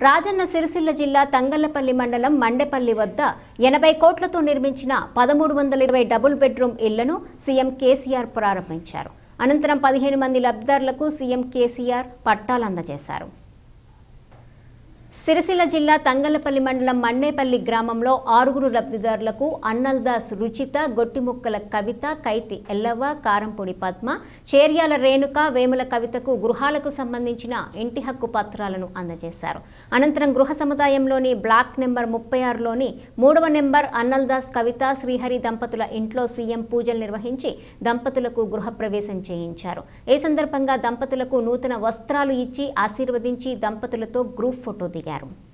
రాజన్న సిరిసిల్ల జిల్లా తంగళ్లపల్లి మండలం మండెపల్లి వద్ద ఎనభై కోట్లతో నిర్మించిన పదమూడు వందల ఇరవై డబుల్ బెడ్రూమ్ ఇళ్లను సీఎం కేసీఆర్ ప్రారంభించారు అనంతరం పదిహేను మంది లబ్ధిదారులకు సీఎం కేసీఆర్ పట్టాలు అందజేశారు సిరిసిల్ల జిల్లా తంగలపల్లి మండలం మన్నేపల్లి గ్రామంలో ఆరుగురు లబ్ధిదారులకు అన్నల్దాస్ రుచిత గొట్టిముక్కల కవిత కైతి ఎల్లవ్వ కారంపొడి పద్మ చేర్యాల రేణుక వేముల కవితకు గృహాలకు సంబంధించిన ఇంటి హక్కు పత్రాలను అందజేశారు అనంతరం గృహ సముదాయంలోని బ్లాక్ నెంబర్ ముప్పై ఆరులోని మూడవ నెంబర్ అన్నల్దాస్ కవిత శ్రీహరి దంపతుల ఇంట్లో సీఎం పూజలు నిర్వహించి దంపతులకు గృహప్రవేశం చేయించారు ఈ సందర్భంగా దంపతులకు నూతన వస్త్రాలు ఇచ్చి ఆశీర్వదించి దంపతులతో గ్రూప్ ఫోటో దిగారు